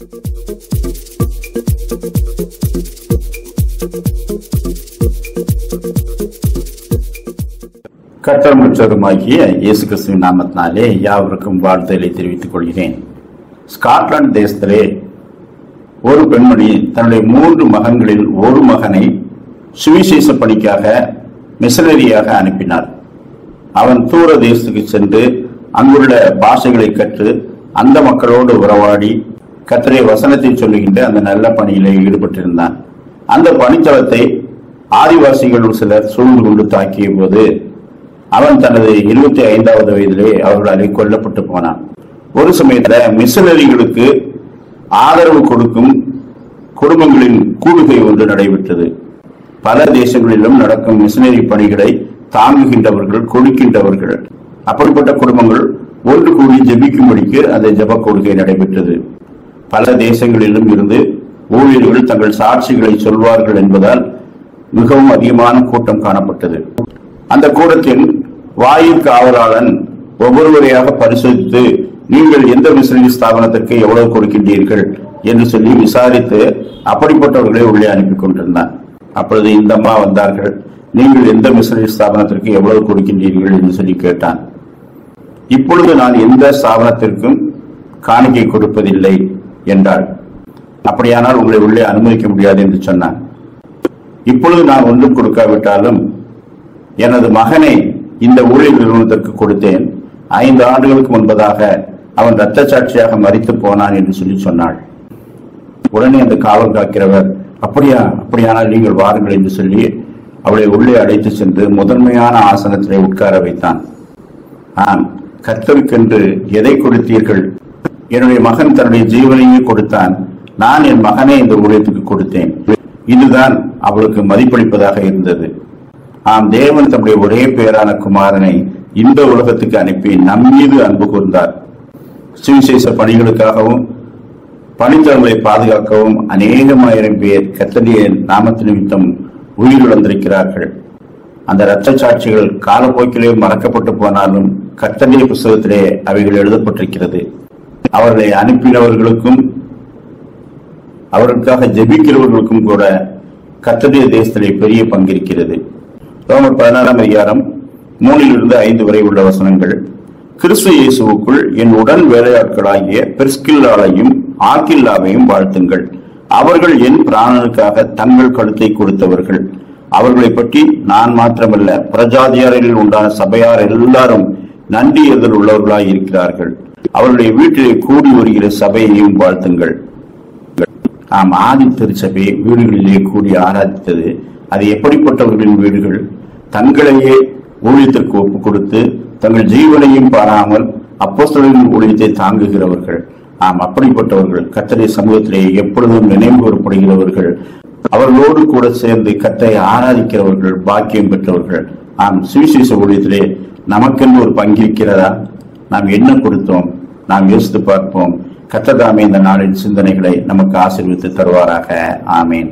கர்த்தர் முற்றருமாகிய இயேசு கிறிஸ்துவின் நாமத்தினாலே யாவருக்கும் வாழ்த்துதலை தெரிவித்துக் கொள்கிறேன் ஸ்காட்லாந்து தேசத்திலே ஒரு பெண்மணி தன்னுடைய மூன்று மகன்களில் ஒரு மகனை சுவிசேஷ பணிக்காக மிஷனரியாக அனுப்பினார் அவன் தூர தேசத்துக்கு சென்று அங்குள்ள பாஷைகளை கற்று அந்த மக்களோடு உறவாடி கத்தரை வசனத்தை சொல்லுகின்ற அந்த நல்ல பணியிலே ஈடுபட்டிருந்தான் அந்த பணித்தளத்தை ஆதிவாசிகள் சிலர் சூழ்ந்து கொண்டு தாக்கிய போது அவன் தனது இருபத்தி ஐந்தாவது வயதிலே அவர்களாலே கொல்லப்பட்டு போனான் ஒரு சமயத்துல மிஷனரிகளுக்கு ஆதரவு கொடுக்கும் குடும்பங்களின் கூடுகை ஒன்று நடைபெற்றது பல தேசங்களிலும் நடக்கும் மிஷனரி பணிகளை தாங்குகின்றவர்கள் கொடுக்கின்றவர்கள் அப்படிப்பட்ட குடும்பங்கள் ஒன்று கூடி ஜெபிக்கும்படிக்கு அந்த ஜெப கொள்கை நடைபெற்றது பல தேசங்களிலும் இருந்து ஊழியர்கள் தங்கள் சாட்சிகளை சொல்வார்கள் என்பதால் மிகவும் அதிகமான கூட்டம் காணப்பட்டது அந்த கூட்டத்தில் வாயில் காவலாளன் ஒவ்வொருவரையாக பரிசோதித்து நீங்கள் எந்த மிஷனரி ஸ்தாபனத்திற்கு எவ்வளவு கொடுக்கின்றீர்கள் என்று சொல்லி விசாரித்து அப்படிப்பட்டவர்களை உள்ளே அனுப்பி கொண்டிருந்தான் அப்பொழுது இந்த அம்மா வந்தார்கள் நீங்கள் எந்த மிஷனரி ஸ்தாபனத்திற்கு எவ்வளவு கொடுக்கின்றீர்கள் என்று சொல்லி கேட்டான் இப்பொழுது நான் எந்த ஸ்தாபனத்திற்கும் காணிக்கை கொடுப்பதில்லை என்றாள் அப்படியானால் உங்களை உள்ளே அனுமதிக்க முடியாது என்று சொன்னான் இப்பொழுது நான் ஒன்றும் கொடுக்காவிட்டாலும் எனது மகனை இந்த ஊழியர் நிறுவனத்திற்கு கொடுத்தேன் ஐந்து ஆண்டுகளுக்கு முன்பதாக அவன் இரத்த சாட்சியாக மறித்து போனான் என்று சொல்லி சொன்னாள் உடனே அந்த காவல் காக்கிறவர் அப்படியா அப்படியானால் நீங்கள் வாருங்கள் என்று சொல்லி அவளை உள்ளே அழைத்து சென்று முதன்மையான ஆசனத்திலே உட்கார வைத்தான் ஆம் கர்த்தருக்கென்று எதை கொடுத்தீர்கள் என்னுடைய மகன் தன்னுடைய ஜீவனையே கொடுத்தான் நான் என் மகனை இந்த ஊழியத்துக்கு கொடுத்தேன் இதுதான் அவளுக்கு மதிப்பளிப்பதாக இருந்தது ஆம் தேவன் தம்முடைய ஒரே பேரான குமாரனை இந்த உலகத்துக்கு அனுப்பி நம் மீது அன்பு கூர்ந்தார் சுவிசேஷ பணிகளுக்காகவும் பணித்தளங்களை பாதுகாக்கவும் அநேகமாயிரம் பேர் கத்தடிய நாமத்து நிமித்தம் உயிரிழந்திருக்கிறார்கள் அந்த இரத்த சாட்சிகள் காலப்போக்கிலே மறக்கப்பட்டு போனாலும் கத்தடிய புஸ்தகத்திலே அவைகள் எழுதப்பட்டிருக்கிறது அவர்களை அனுப்பினவர்களுக்கும் அவர்களுக்காக ஜெபிக்கிறவர்களுக்கும் கூட கத்தடிய தேசத்திலே பெரிய பங்கிருக்கிறது ரோமர் பதினாறாம் அதிகாரம் மூணிலிருந்து ஐந்து வரை உள்ள வசனங்கள் கிறிஸ்து இயேசுவுக்குள் என் உடன் வேலையாட்களாகிய பிரிஸ்கில்லாவையும் ஆக்கில்லாவையும் வாழ்த்துங்கள் அவர்கள் என் பிராணனுக்காக தங்கள் கழுத்தை கொடுத்தவர்கள் அவர்களை பற்றி நான் மாத்திரமல்ல பிரஜாதியாரில் உண்டான சபையார் எல்லாரும் நன்றி எதிர் உள்ளவர்களாய் இருக்கிறார்கள் அவர்களுடைய வீட்டிலே கூடி வருகிற சபையையும் வாழ்த்துங்கள் ஆம் ஆதி திருச்சபை வீடுகளிலே கூடி ஆராதித்தது அது எப்படிப்பட்டவர்களின் வீடுகள் தங்களையே ஊழியத்திற்கு ஒப்புக் கொடுத்து தங்கள் ஜீவனையும் பாராமல் அப்போஸ்தலர்களின் ஊழியத்தை தாங்குகிறவர்கள் ஆம் அப்படிப்பட்டவர்கள் கத்தரை சமூகத்திலே எப்பொழுதும் நினைவு கூறப்படுகிறவர்கள் அவர்களோடு கூட சேர்ந்து கத்தை ஆராதிக்கிறவர்கள் பாக்கியம் பெற்றவர்கள் ஆம் சுவிசேஷ ஊழியத்திலே நமக்கென்று ஒரு பங்கிருக்கிறதா நாம் என்ன கொடுத்தோம் நாம் யோசித்து பார்ப்போம் கத்ததாமே இந்த நாளின் சிந்தனைகளை நமக்கு ஆசீர்வித்து தருவாராக ஆமேன்